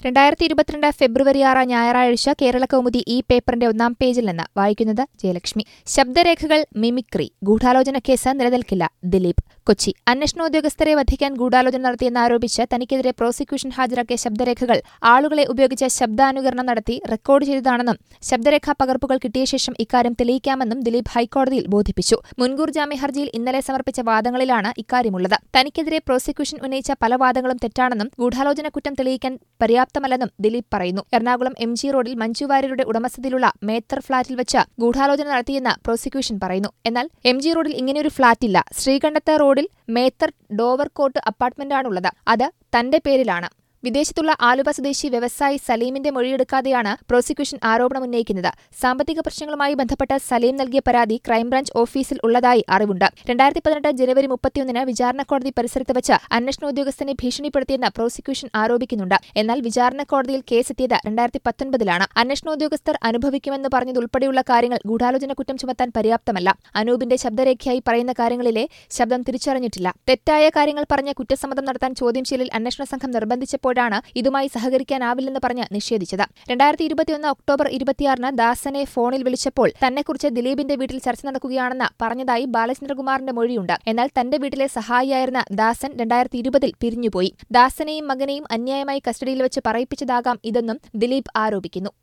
രണ്ടായിരത്തി ഇരുപത്തിരണ്ട് ഫെബ്രുവരി ആറ് ഞായറാഴ്ച കേരള കൗമുദി ഈ പേപ്പറിന്റെ ഒന്നാം പേജിൽ നിന്ന് വായിക്കുന്നത് ജയലക്ഷ്മി ശബ്ദരേഖകൾ മിമിക്രി ഗൂഢാലോചന കേസ് നിലനിൽക്കില്ല ദിലീപ് കൊച്ചി അന്വേഷണോദ്യോഗസ്ഥരെ വധിക്കാൻ ഗൂഢാലോചന നടത്തിയെന്നാരോപിച്ച് തനിക്കെതിരെ പ്രോസിക്യൂഷൻ ഹാജരാക്കിയ ശബ്ദരേഖകൾ ആളുകളെ ഉപയോഗിച്ച് ശബ്ദാനുകരണം നടത്തി റെക്കോർഡ് ചെയ്തതാണെന്നും ശബ്ദരേഖാ പകർപ്പുകൾ കിട്ടിയ ശേഷം ഇക്കാര്യം തെളിയിക്കാമെന്നും ദിലീപ് ഹൈക്കോടതിയിൽ ബോധിപ്പിച്ചു മുൻകൂർ ജാമ്യ ഹർജിയിൽ ഇന്നലെ സമർപ്പിച്ച വാദങ്ങളിലാണ് ഇക്കാര്യമുള്ളത് തനിക്കെതിരെ പ്രോസിക്യൂഷൻ ഉന്നയിച്ച പല വാദങ്ങളും തെറ്റാണെന്നും ഗൂഢാലോചന കുറ്റം തെളിയിക്കാൻ പര്യാപ്തമല്ലെന്നും ദിലീപ് പറയുന്നു എറണാകുളം എം ജി റോഡിൽ മഞ്ജു വാര്യരുടെ ഉടമസ്ഥതയിലുള്ള മേത്തർ ഫ്ളാറ്റിൽ വെച്ച് ഗൂഢാലോചന നടത്തിയെന്ന് പ്രോസിക്യൂഷൻ പറയുന്നു എന്നാൽ എം ജി റോഡിൽ ഇങ്ങനെയൊരു ഫ്ളാറ്റില്ല ശ്രീകണ്ഠത്ത് റോഡിൽ മേത്തർ ഡോവർകോട്ട് അപ്പാർട്ട്മെന്റാണുള്ളത് അത് തന്റെ പേരിലാണ് വിദേശത്തുള്ള ആലുവ സ്വദേശി വ്യവസായി സലീമിന്റെ മൊഴിയെടുക്കാതെയാണ് പ്രോസിക്യൂഷൻ ആരോപണമുന്നയിക്കുന്നത് സാമ്പത്തിക പ്രശ്നങ്ങളുമായി ബന്ധപ്പെട്ട് സലീം നൽകിയ പരാതി ക്രൈംബ്രാഞ്ച് ഓഫീസിൽ ഉള്ളതായി അറിവുണ്ട് രണ്ടായിരത്തി പതിനെട്ട് ജനുവരി മുപ്പത്തിയൊന്നിന് വിചാരണ കോടതി പരിസരത്ത് വെച്ച് അന്വേഷണ ഉദ്യോഗസ്ഥനെ ഭീഷണിപ്പെടുത്തിയെന്ന് പ്രോസിക്യൂഷൻ ആരോപിക്കുന്നുണ്ട് എന്നാൽ വിചാരണ കോടതിയിൽ കേസെത്തിയത് രണ്ടായിരത്തി പത്തൊൻപതിലാണ് അന്വേഷണോദ്യോഗസ്ഥർ അനുഭവിക്കുമെന്ന് പറഞ്ഞതുൾപ്പെടെയുള്ള കാര്യങ്ങൾ ഗൂഢാലോചന കുറ്റം ചുമത്താൻ പര്യാപ്തമല്ല അനൂപിന്റെ ശബ്ദരേഖയായി പറയുന്ന കാര്യങ്ങളിലെ ശബ്ദം തിരിച്ചറിഞ്ഞിട്ടില്ല തെറ്റായ കാര്യങ്ങൾ പറഞ്ഞ് കുറ്റസമ്മതം നടത്താൻ ചോദ്യം ചെയ്യലിൽ അന്വേഷണ സംഘം നിർബന്ധിച്ചപ്പോൾ ാണ് ഇതുമായി സഹകരിക്കാനാവില്ലെന്ന് പറഞ്ഞ് നിഷേധിച്ചത് രണ്ടായിരത്തി ഇരുപത്തിയൊന്ന് ഒക്ടോബർ ഇരുപത്തിയാറിന് ദാസനെ ഫോണിൽ വിളിച്ചപ്പോൾ തന്നെക്കുറിച്ച് ദിലീപിന്റെ വീട്ടിൽ ചർച്ച നടക്കുകയാണെന്ന് പറഞ്ഞതായി ബാലചന്ദ്രകുമാറിന്റെ മൊഴിയുണ്ട് എന്നാൽ തന്റെ വീട്ടിലെ സഹായിയായിരുന്ന ദാസൻ രണ്ടായിരത്തി ഇരുപതിൽ പിരിഞ്ഞുപോയി ദാസനെയും മകനെയും അന്യായമായി കസ്റ്റഡിയിൽ വെച്ച് പറയിപ്പിച്ചതാകാം ഇതെന്നും ദിലീപ് ആരോപിക്കുന്നു